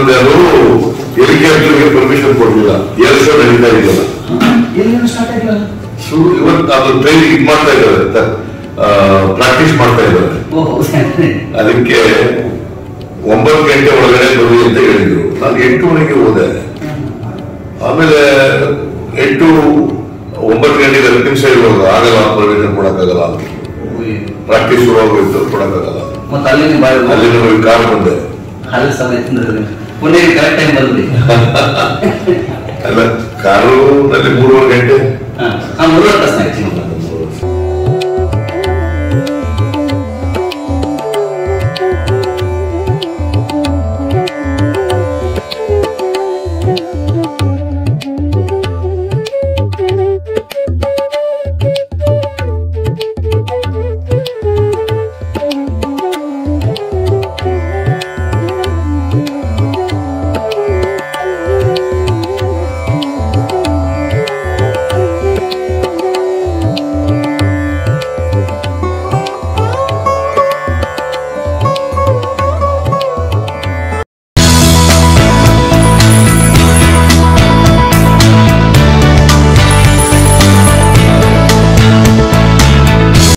ಮಾಡಿರೋದು ಯಾರು ಹೆಲಿಕಾಪ್ಟರ್ಗೆ ಪರ್ಮಿಷನ್ ಕೊಡಲಿಲ್ಲ ಎರಡು ಸಾವಿರ ನಡೀತಾ ಇದೆಯಲ್ಲ ಎಲ್ಲಿಂದ ಸ್ಟಾರ್ಟ್ ಆಗಿಲ್ಲ ಶುರು ಇವತ್ತು ಅದು ಟ್ರೈನಿಂಗ್ ಇದು ಮಾಡ್ತಾ ಇದ್ದಾರೆ ಪ್ರಾಕ್ಟೀಸ್ ಮಾಡ್ತಾ ಇದ್ದಾರೆ ಓಹೋ ಅದಕ್ಕೆ ಒಂಬತ್ತು ಗಂಟೆ ಒಳಗಡೆ ಬರುವಿ ಅಂತ ಹೇಳಿದ್ರು ನಾನು ಎಂಟು ಮಣಿಗೆ ಹೋದೆ ಆಮೇಲೆ ಎಂಟು ಒಂಬತ್ತು ಗಂಟೆಗೆ ಹತ್ತು ನಿಮಿಷ ಇರುವಾಗ ಆಗಲ್ಲ ಪರ್ಮಿಷನ್ ಕೊಡಕ್ಕಾಗಲ್ಲ ಪ್ರಾಕ್ಟೀಸ್ ಶುರುವಾಗೋಯ್ತು ಕೊಡಕ್ಕಾಗಲ್ಲ ಮತ್ತೆ ಅಲ್ಲಿಂದ ಬಾಯ್ ಅಲ್ಲಿ ನಮಗೆ ಕಾರ್ ಬಂದೆ ಅಲ್ಲಿ ಸಮಯ ಪುಣೆ ಕರೆಕ್ಟ್ ಟೈಮ್ ಬಂದ್ರಿ ಅಲ್ಲ ಕಾರು ನಲ್ಲಿ ಮೂರುವರೆ ಗಂಟೆ ಹಾ ಮೂರುವರೆ ತಾಸು ಆಯ್ತು